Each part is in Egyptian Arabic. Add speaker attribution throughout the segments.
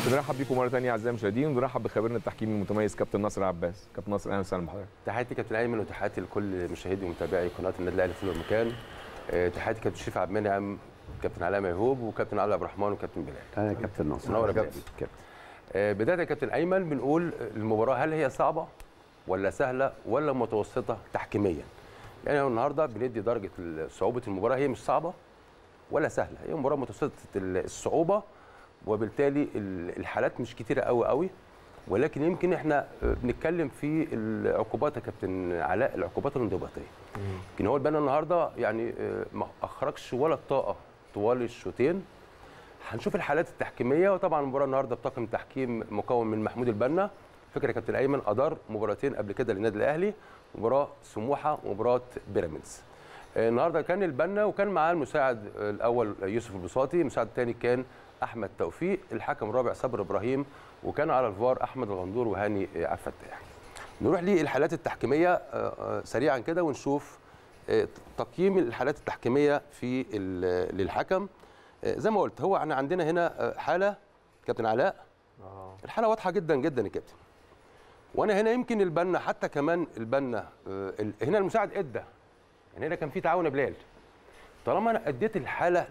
Speaker 1: بنرحب بيكم مره ثانيه اعزائي المشاهدين وبنرحب بخبيرنا التحكيمي المتميز كابتن ناصر عباس كابتن ناصر اهلا وسهلا بحضرتك
Speaker 2: تحياتي كابتن ايمن وتحياتي لكل مشاهدي ومتابعي قناه النادي الاهلي في كل مكان آه، تحياتي كابتن شريف عبد المنعم كابتن علاء ميهوب وكابتن علي عبد الرحمن وكابتن بلال
Speaker 3: انا كابتن ناصر
Speaker 2: منور يا
Speaker 1: كابتن.
Speaker 2: بلال.
Speaker 3: كابتن
Speaker 2: آه، بدايه يا كابتن ايمن بنقول المباراه هل هي صعبه ولا سهله ولا متوسطه تحكيميا يعني النهارده بندي درجه صعوبه المباراه هي مش صعبه ولا سهله هي مباراه متوسطه الصعوبه وبالتالي ال- الحالات مش كتيره قوي قوي ولكن يمكن احنا آه، بنتكلم في العقوبات يا كابتن علاء العقوبات الانضباطيه يمكن هو البنا النهارده يعني آه، ما اخرجش ولا الطاقه طوال الشوطين هنشوف الحالات التحكيميه وطبعا المباراه النهارده بطاقم تحكيم مكون من محمود البنا فكره يا كابتن ايمن ادار مباراتين قبل كده للنادي الاهلي مباراه سموحه ومباراه بيراميدز آه، النهارده كان البنا وكان معاه المساعد آه، الاول يوسف البساطي المساعد الثاني كان احمد توفيق الحكم الرابع صبر ابراهيم وكان على الفار احمد الغندور وهاني آه، عبد الفتاح نروح للحالات التحكيميه آه، آه، سريعا كده ونشوف آه، تقييم الحالات التحكيميه في ال- للحكم آه، زي ما قلت هو احنا عندنا هنا آه، حاله كابتن علاء الحاله واضحه جدا جدا يا كابتن وانا هنا يمكن البنا حتى كمان البنا آه، ال- هنا المساعد ادى يعني هنا كان في تعاون يا بلال طالما انا اديت الحاله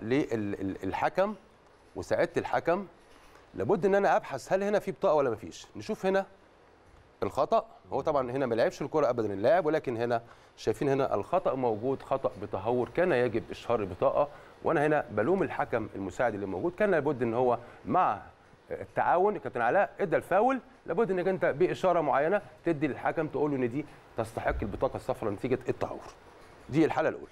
Speaker 2: للحكم وساعدت الحكم لابد ان انا ابحث هل هنا في بطاقه ولا ما فيش نشوف هنا الخطا هو طبعا هنا ما لعبش الكره ابدا اللاعب ولكن هنا شايفين هنا الخطا موجود خطا بتهور كان يجب اشهار البطاقه وانا هنا بلوم الحكم المساعد اللي موجود كان لابد ان هو مع التعاون كابتن علاء ادى الفاول لابد انك انت باشاره معينه تدي للحكم تقول له ان دي تستحق البطاقه الصفراء نتيجه التهور دي الحاله الاولى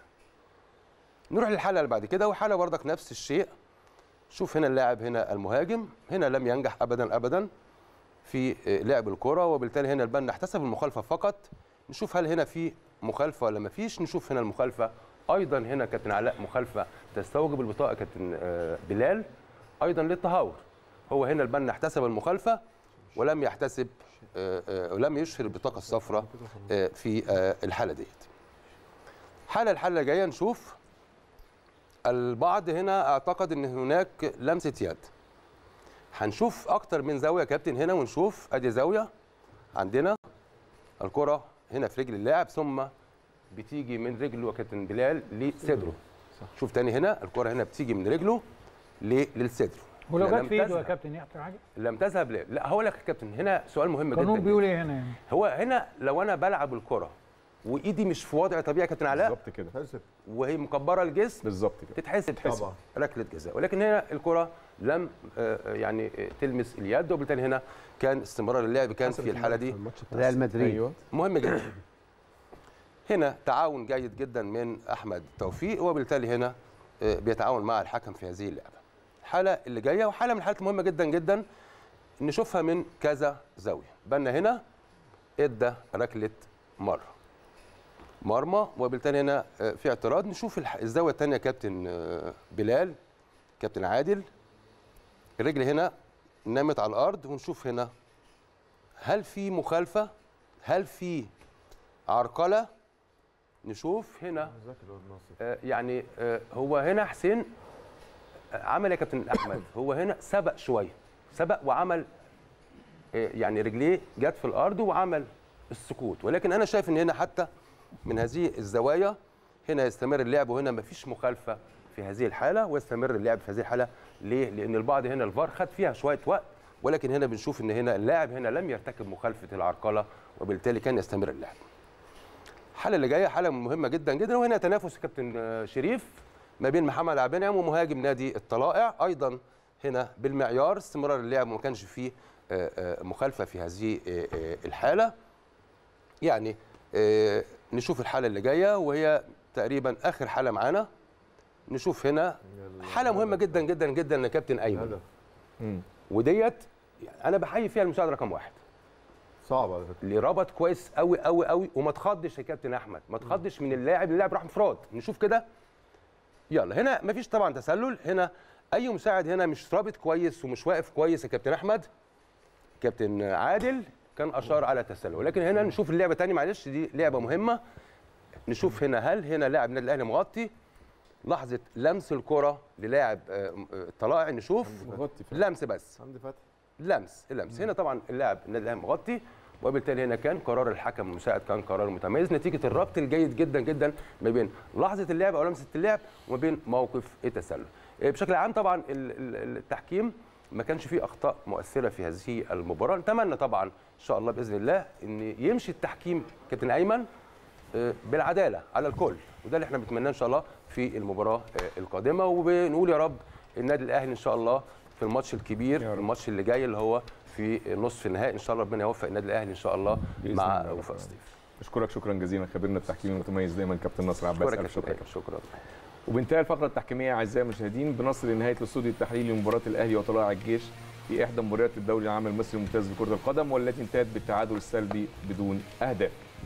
Speaker 2: نروح للحاله اللي بعد كده وحاله برضك نفس الشيء شوف هنا اللاعب هنا المهاجم هنا لم ينجح ابدا ابدا في لعب الكره وبالتالي هنا البنا احتسب المخالفه فقط نشوف هل هنا في مخالفه ولا ما فيش نشوف هنا المخالفه ايضا هنا كابتن علاء مخالفه تستوجب البطاقه كابتن آه، بلال ايضا للتهور هو هنا البنا احتسب المخالفه ولم يحتسب آه، آه، ولم يشهر البطاقه الصفراء آه، في آه، الحاله ديت حاله الحاله اللي جايه نشوف البعض هنا اعتقد ان هناك لمسه يد هنشوف اكتر من زاويه يا كابتن هنا ونشوف ادي زاويه عندنا الكره هنا في رجل اللاعب ثم بتيجي من رجله يا كابتن بلال لصدره شوف تاني هنا الكره هنا بتيجي من رجله ل- للصدر
Speaker 4: ولو
Speaker 2: لا،
Speaker 4: جت
Speaker 2: لم
Speaker 4: في ايده يا
Speaker 2: تذهب.
Speaker 4: كابتن يحصل حاجه
Speaker 2: لم تذهب لا لا هقول لك يا كابتن هنا سؤال مهم جدا
Speaker 4: القانون
Speaker 2: جداً.
Speaker 4: بيقول ايه هنا يعني
Speaker 2: هو هنا لو انا بلعب الكره وايدي مش في وضع طبيعي يا كابتن علاء
Speaker 1: بالظبط كده
Speaker 2: وهي مكبره الجسم
Speaker 1: بالظبط كده
Speaker 2: تتحسب تتحسب
Speaker 1: طبعا.
Speaker 2: ركله جزاء ولكن هنا الكره لم آه، آه، يعني آه، تلمس اليد وبالتالي هنا كان استمرار اللعب كان في الحاله دي
Speaker 3: ريال مدريد
Speaker 1: ايوه
Speaker 2: مهم جدا هنا تعاون جيد جدا من احمد توفيق وبالتالي هنا آه، بيتعاون مع الحكم في هذه اللعبه الحاله اللي جايه وحاله من الحالات المهمه جدا جدا نشوفها من كذا زاويه بنا هنا ادى ركله مره مرمى وبالتالي هنا آه، في اعتراض نشوف الح- الزاويه الثانيه كابتن آه، بلال كابتن عادل الرجل هنا نامت على الارض ونشوف هنا هل في مخالفه هل في عرقله نشوف هنا آه، يعني آه، هو هنا حسين آه، عمل يا كابتن احمد هو هنا سبق شويه سبق وعمل آه، يعني رجليه جت في الارض وعمل السقوط ولكن انا شايف ان هنا حتى من هذه الزوايا هنا يستمر اللعب وهنا مفيش مخالفه في هذه الحاله ويستمر اللعب في هذه الحاله ليه؟ لان البعض هنا الفار خد فيها شويه وقت ولكن هنا بنشوف ان هنا اللاعب هنا لم يرتكب مخالفه العرقله وبالتالي كان يستمر اللعب. الحاله اللي جايه حاله مهمه جدا جدا وهنا تنافس كابتن آه، شريف ما بين محمد عبد المنعم ومهاجم نادي الطلائع ايضا هنا بالمعيار استمرار اللعب وما كانش فيه آه، آه، مخالفه في هذه آه، آه، الحاله يعني آه، نشوف الحاله اللي جايه وهي تقريبا اخر حاله معانا نشوف هنا حاله مهمه جدا جدا جدا يا كابتن ايمن
Speaker 1: مم.
Speaker 2: وديت يعني انا بحيي فيها المساعد رقم واحد
Speaker 5: صعب على فكره
Speaker 2: اللي ربط كويس قوي قوي قوي وما تخضش يا كابتن احمد ما تخضش من اللاعب اللاعب راح انفراد نشوف كده يلا هنا مفيش طبعا تسلل هنا اي مساعد هنا مش رابط كويس ومش واقف كويس يا كابتن احمد كابتن عادل كان اشار على تسلل ولكن هنا نشوف اللعبه تاني معلش دي لعبه مهمه نشوف هنا هل هنا لاعب النادي الاهلي مغطي لحظه لمس الكره للاعب آه، آه، الطلائع نشوف
Speaker 5: مغطي في
Speaker 2: لمس بس
Speaker 5: حمدي فتحي
Speaker 2: لمس اللمس هنا طبعا اللاعب النادي الاهلي مغطي وبالتالي هنا كان قرار الحكم المساعد كان قرار متميز نتيجه الربط الجيد جدا جدا ما بين لحظه اللعب او لمسه اللعب وما بين موقف التسلل إيه، بشكل عام طبعا ال- ال- التحكيم ما كانش فيه اخطاء مؤثره في هذه المباراه نتمنى طبعا ان شاء الله باذن الله ان يمشي التحكيم كابتن ايمن آه، بالعداله على الكل وده اللي احنا بنتمناه ان شاء الله في المباراه آه، القادمه وبنقول يا رب النادي الاهلي ان شاء الله في الماتش الكبير
Speaker 1: يا رب.
Speaker 2: الماتش اللي جاي اللي هو في نصف النهائي ان شاء الله ربنا يوفق النادي الاهلي ان شاء الله
Speaker 1: بإذن
Speaker 2: مع
Speaker 1: الله رب
Speaker 2: وفاق
Speaker 1: العالمين.
Speaker 2: سطيف
Speaker 1: اشكرك شكرا جزيلا خبيرنا التحكيمي المتميز دايما كابتن نصر عباس
Speaker 2: شكرا
Speaker 1: ألف شكرا
Speaker 2: شكرا شكرا
Speaker 1: وبانتهى الفقره التحكيميه اعزائي المشاهدين بنصل لنهايه الاستوديو التحليلي لمباراه الاهلي وطلائع الجيش في احدى مباريات الدوري العام المصري الممتاز لكره القدم والتي انتهت بالتعادل السلبي بدون اهداف.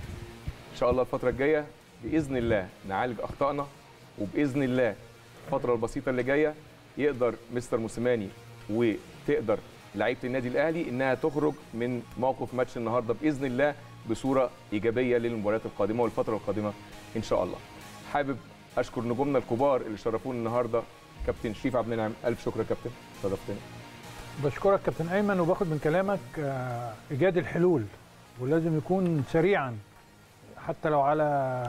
Speaker 1: ان شاء الله الفتره الجايه باذن الله نعالج اخطائنا وباذن الله الفتره البسيطه اللي جايه يقدر مستر موسيماني وتقدر لعيبه النادي الاهلي انها تخرج من موقف ماتش النهارده باذن الله بصوره ايجابيه للمباريات القادمه والفتره القادمه ان شاء الله. حابب اشكر نجومنا الكبار اللي شرفونا النهارده كابتن شريف عبد المنعم الف شكر يا كابتن شرفتني
Speaker 3: بشكرك كابتن ايمن وباخد من كلامك آه، ايجاد الحلول ولازم يكون سريعا حتى لو على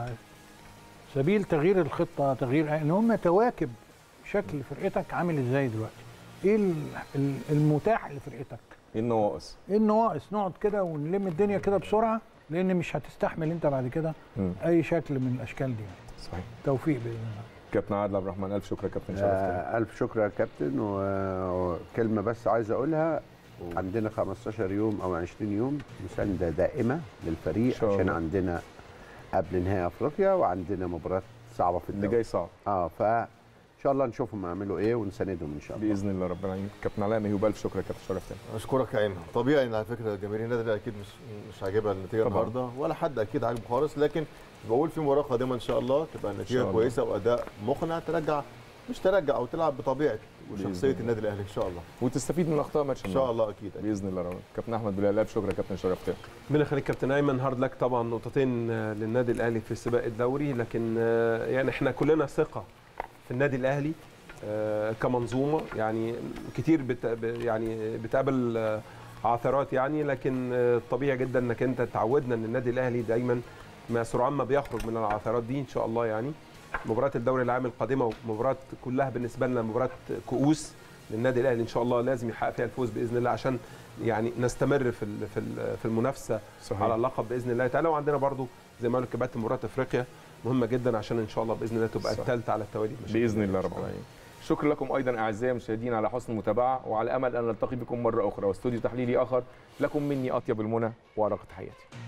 Speaker 3: سبيل تغيير الخطه تغيير ان هم تواكب شكل فرقتك عامل ازاي دلوقتي ايه ال- ال- المتاح لفرقتك
Speaker 1: ايه النواقص
Speaker 3: ايه النواقص نقعد كده ونلم الدنيا كده بسرعه لان مش هتستحمل انت بعد كده
Speaker 1: مم.
Speaker 3: اي شكل من الاشكال دي
Speaker 1: صحيح
Speaker 3: توفيق باذن الله
Speaker 1: كابتن عادل عبد الرحمن الف شكر يا كابتن شرفتني
Speaker 4: آه، ألف شكر يا كابتن و- وكلمة بس عايز أقولها عندنا 15 يوم أو 20 يوم مساندة دائمة للفريق
Speaker 1: إن شاء
Speaker 4: عشان
Speaker 1: الله.
Speaker 4: عندنا قبل نهائي أفريقيا وعندنا مباراة صعبة في
Speaker 1: اللي
Speaker 4: الدوري
Speaker 1: جاي صعب
Speaker 4: اه فإن شاء الله نشوفهم يعملوا إيه ونساندهم إن شاء الله
Speaker 1: باذن الله رب العالمين كابتن علاء مهيوب الف شكر يا كابتن شرفتني
Speaker 5: اشكرك يا ايمن طبيعي ان على فكره جماهير النادي الأهلي اكيد مش مش عاجبها النتيجه
Speaker 1: طبعاً.
Speaker 5: النهارده ولا حد اكيد عاجبه خالص لكن بقول في مباراه قادمه ان شاء الله تبقى
Speaker 1: شاء
Speaker 5: النتيجه
Speaker 1: الله.
Speaker 5: كويسه واداء مقنع ترجع مش ترجع او تلعب بطبيعه
Speaker 1: بإذن
Speaker 5: وشخصيه
Speaker 1: الله.
Speaker 5: النادي الاهلي ان شاء الله
Speaker 1: وتستفيد من اخطاء ماتش
Speaker 5: ان شاء الله اكيد أكيد.
Speaker 1: باذن الله رب كابتن احمد بلال الف شكر يا كابتن شرفتني
Speaker 6: ربنا يخليك كابتن ايمن هارد لك طبعا نقطتين آه، للنادي الاهلي في سباق الدوري لكن آه، يعني احنا كلنا ثقه في النادي الاهلي آه، كمنظومه يعني كتير بت ب- يعني بتقابل آه، عثرات يعني لكن آه، طبيعي جدا انك انت تعودنا ان النادي الاهلي دايما ما سرعان ما بيخرج من العثرات دي ان شاء الله يعني مباراه الدوري العام القادمه ومباراه كلها بالنسبه لنا مباراه كؤوس للنادي الاهلي ان شاء الله لازم يحقق فيها الفوز باذن الله عشان يعني نستمر في ال- في ال- في المنافسه
Speaker 1: صحيح
Speaker 6: على اللقب باذن الله تعالى وعندنا برضو زي ما قالوا كباتن مباراه افريقيا مهمه جدا عشان ان شاء الله باذن الله تبقى
Speaker 1: صح.
Speaker 6: الثالثه على التوالي
Speaker 1: باذن الله رب العالمين شكرا لكم ايضا اعزائي المشاهدين على حسن المتابعه وعلى امل ان نلتقي بكم مره اخرى واستوديو تحليلي اخر لكم مني اطيب المنى وارق تحياتي